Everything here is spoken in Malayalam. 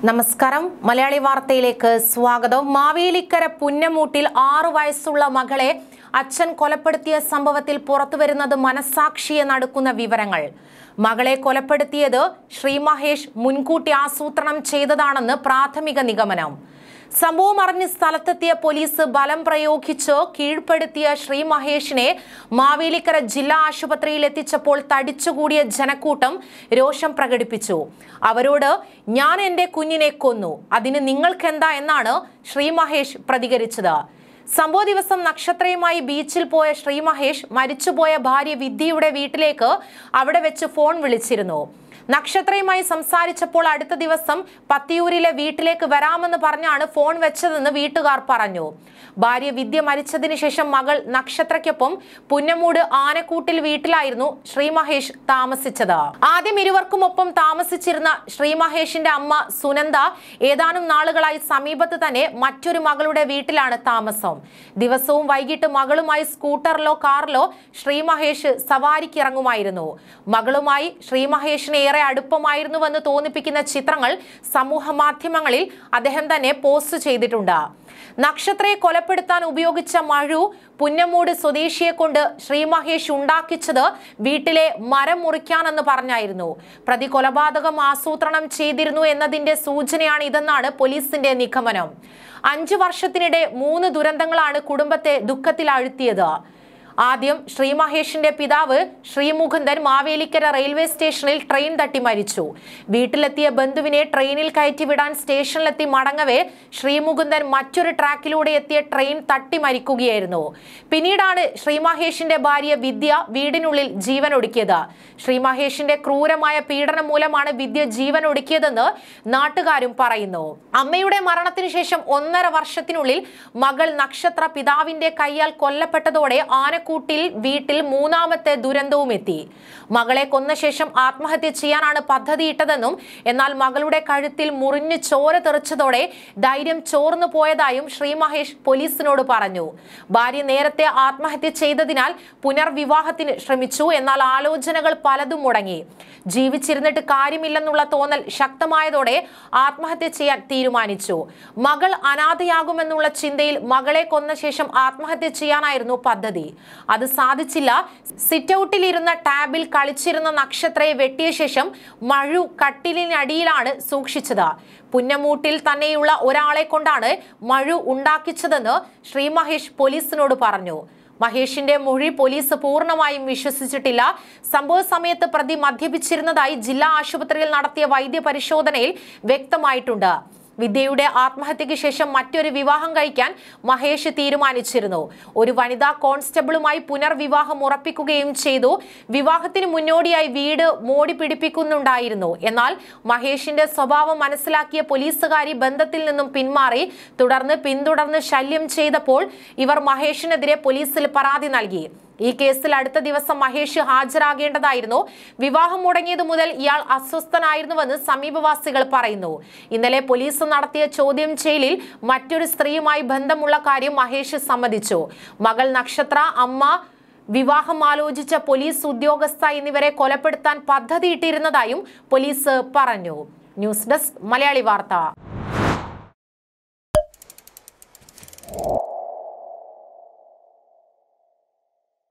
നമസ്കാരം മലയാളി വാർത്തയിലേക്ക് സ്വാഗതം മാവേലിക്കര പുന്നമൂട്ടിൽ ആറു വയസ്സുള്ള മകളെ അച്ഛൻ കൊലപ്പെടുത്തിയ സംഭവത്തിൽ പുറത്തുവരുന്നത് മനസാക്ഷിയെ നടുക്കുന്ന വിവരങ്ങൾ മകളെ കൊലപ്പെടുത്തിയത് ശ്രീ മഹേഷ് മുൻകൂട്ടി ആസൂത്രണം ചെയ്തതാണെന്ന് പ്രാഥമിക നിഗമനം സംഭവം അറിഞ്ഞ് സ്ഥലത്തെത്തിയ പോലീസ് ബലം പ്രയോഗിച്ച് കീഴ്പ്പെടുത്തിയ ശ്രീ മഹേഷിനെ മാവേലിക്കര ജില്ലാ ആശുപത്രിയിൽ എത്തിച്ചപ്പോൾ തടിച്ചുകൂടിയ ജനക്കൂട്ടം രോഷം പ്രകടിപ്പിച്ചു അവരോട് ഞാൻ എൻ്റെ കുഞ്ഞിനെ കൊന്നു അതിന് നിങ്ങൾക്കെന്താ എന്നാണ് ശ്രീ മഹേഷ് പ്രതികരിച്ചത് സംഭവ ദിവസം നക്ഷത്രയുമായി ബീച്ചിൽ പോയ ശ്രീ മഹേഷ് മരിച്ചുപോയ ഭാര്യ വിദ്യയുടെ വീട്ടിലേക്ക് അവിടെ വെച്ച് ഫോൺ വിളിച്ചിരുന്നു നക്ഷത്രയുമായി സംസാരിച്ചപ്പോൾ അടുത്ത ദിവസം പത്തിയൂരിലെ വീട്ടിലേക്ക് വരാമെന്ന് പറഞ്ഞാണ് ഫോൺ വെച്ചതെന്ന് വീട്ടുകാർ പറഞ്ഞു ഭാര്യ വിദ്യ മരിച്ചതിന് ശേഷം മകൾ നക്ഷത്രയ്ക്കൊപ്പം പുന്നമൂട് ആനക്കൂട്ടിൽ വീട്ടിലായിരുന്നു ശ്രീ മഹേഷ് താമസിച്ചത് ആദ്യം ഇരുവർക്കുമൊപ്പം താമസിച്ചിരുന്ന ശ്രീ മഹേഷിന്റെ അമ്മ സുനന്ദ ഏതാനും നാളുകളായി സമീപത്ത് തന്നെ മറ്റൊരു മകളുടെ വീട്ടിലാണ് താമസം ദിവസവും വൈകിട്ട് മകളുമായി സ്കൂട്ടറിലോ കാറിലോ ശ്രീ മഹേഷ് സവാരിക്ക് ഇറങ്ങുമായിരുന്നു മകളുമായി ശ്രീ മഹേഷിന് ഏറെ അടുപ്പമായിരുന്നുവെന്ന് തോന്നിപ്പിക്കുന്ന ചിത്രങ്ങൾ സമൂഹ മാധ്യമങ്ങളിൽ അദ്ദേഹം തന്നെ പോസ്റ്റ് ചെയ്തിട്ടുണ്ട് നക്ഷത്രയെ കൊലപ്പെടുത്താൻ ഉപയോഗിച്ച മഴു പുന്നമൂട് സ്വദേശിയെ കൊണ്ട് ശ്രീ മഹേഷ് ഉണ്ടാക്കിച്ചത് വീട്ടിലെ മരം മുറിക്കാനെന്ന് പറഞ്ഞായിരുന്നു പ്രതി കൊലപാതകം ആസൂത്രണം ചെയ്തിരുന്നു എന്നതിന്റെ സൂചനയാണ് ഇതെന്നാണ് പോലീസിന്റെ നിഗമനം അഞ്ചു വർഷത്തിനിടെ മൂന്ന് ദുരന്തങ്ങളാണ് കുടുംബത്തെ ദുഃഖത്തിലാഴ്ത്തിയത് ആദ്യം ശ്രീ മഹേഷിന്റെ പിതാവ് ശ്രീമുകുന്ദൻ മാവേലിക്കര റെയിൽവേ സ്റ്റേഷനിൽ ട്രെയിൻ തട്ടി മരിച്ചു വീട്ടിലെത്തിയ ബന്ധുവിനെ ട്രെയിനിൽ കയറ്റി വിടാൻ സ്റ്റേഷനിലെത്തി മടങ്ങവേ ശ്രീമുകുന്ദൻ മറ്റൊരു ട്രാക്കിലൂടെ എത്തിയ ട്രെയിൻ തട്ടി മരിക്കുകയായിരുന്നു പിന്നീടാണ് ശ്രീ മഹേഷിന്റെ ഭാര്യ വിദ്യ വീടിനുള്ളിൽ ജീവൻ ഒടുക്കിയത് ശ്രീ മഹേഷിന്റെ ക്രൂരമായ പീഡനം മൂലമാണ് വിദ്യ ജീവൻ ഒടുക്കിയതെന്ന് നാട്ടുകാരും പറയുന്നു അമ്മയുടെ മരണത്തിനു ശേഷം ഒന്നര വർഷത്തിനുള്ളിൽ മകൾ നക്ഷത്ര പിതാവിന്റെ കൈയാൽ കൊല്ലപ്പെട്ടതോടെ ആനക്കൂട്ടിൽ വീട്ടിൽ മൂന്നാമത്തെ ദുരന്തവും എത്തി മകളെ കൊന്ന ശേഷം ആത്മഹത്യ ചെയ്യാനാണ് പദ്ധതിയിട്ടതെന്നും എന്നാൽ മകളുടെ കഴുത്തിൽ മുറിഞ്ഞു ചോര തെറിച്ചതോടെ ധൈര്യം ചോർന്നു പോയതായും ശ്രീ മഹേഷ് പോലീസിനോട് പറഞ്ഞു ഭാര്യ നേരത്തെ ആത്മഹത്യ ചെയ്തതിനാൽ പുനർവിവാഹത്തിന് ശ്രമിച്ചു എന്നാൽ ആലോചനകൾ പലതും മുടങ്ങി ജീവിച്ചിരുന്നിട്ട് കാര്യമില്ലെന്നുള്ള തോന്നൽ ശക്തമായതോടെ ആത്മഹത്യ ചെയ്യാൻ തീരുമാനിച്ചു മകൾ അനാഥയാകുമെന്നുള്ള ചിന്തയിൽ മകളെ കൊന്ന ശേഷം ആത്മഹത്യ ചെയ്യാനായിരുന്നു പദ്ധതി അത് സാധിച്ചില്ല സിറ്റ് ഔട്ടിലിരുന്ന ടാബിൽ കളിച്ചിരുന്ന നക്ഷത്രയെ വെട്ടിയ ശേഷം മഴു കട്ടിലിനടിയിലാണ് സൂക്ഷിച്ചത് പുന്നമൂട്ടിൽ തന്നെയുള്ള ഒരാളെ കൊണ്ടാണ് മഴു ഉണ്ടാക്കിച്ചതെന്ന് ശ്രീ മഹേഷ് പോലീസിനോട് പറഞ്ഞു മഹേഷിന്റെ മൊഴി പോലീസ് പൂർണ്ണമായും വിശ്വസിച്ചിട്ടില്ല സംഭവ സമയത്ത് പ്രതി മദ്യപിച്ചിരുന്നതായി ജില്ലാ ആശുപത്രിയിൽ നടത്തിയ വൈദ്യ പരിശോധനയിൽ വ്യക്തമായിട്ടുണ്ട് വിദ്യയുടെ ആത്മഹത്യയ്ക്ക് ശേഷം മറ്റൊരു വിവാഹം കഴിക്കാൻ മഹേഷ് തീരുമാനിച്ചിരുന്നു ഒരു വനിതാ കോൺസ്റ്റബിളുമായി പുനർവിവാഹം ഉറപ്പിക്കുകയും ചെയ്തു വിവാഹത്തിന് മുന്നോടിയായി വീട് മോടി പിടിപ്പിക്കുന്നുണ്ടായിരുന്നു എന്നാൽ മഹേഷിന്റെ സ്വഭാവം മനസ്സിലാക്കിയ പോലീസുകാരി ബന്ധത്തിൽ നിന്നും പിന്മാറി തുടർന്ന് പിന്തുടർന്ന് ശല്യം ചെയ്തപ്പോൾ ഇവർ മഹേഷിനെതിരെ പോലീസിൽ പരാതി നൽകി ഈ കേസിൽ അടുത്ത ദിവസം മഹേഷ് ഹാജരാകേണ്ടതായിരുന്നു വിവാഹം മുടങ്ങിയത് മുതൽ ഇയാൾ അസ്വസ്ഥനായിരുന്നുവെന്ന് സമീപവാസികൾ പറയുന്നു ഇന്നലെ പോലീസ് നടത്തിയ ചോദ്യം ചെയ്യലിൽ മറ്റൊരു സ്ത്രീയുമായി ബന്ധമുള്ള കാര്യം മഹേഷ് സമ്മതിച്ചു മകൾ നക്ഷത്ര അമ്മ വിവാഹം ആലോചിച്ച പോലീസ് ഉദ്യോഗസ്ഥ എന്നിവരെ കൊലപ്പെടുത്താൻ പദ്ധതിയിട്ടിരുന്നതായും പോലീസ് പറഞ്ഞു ന്യൂസ് ഡെസ്ക് മലയാളി വാർത്ത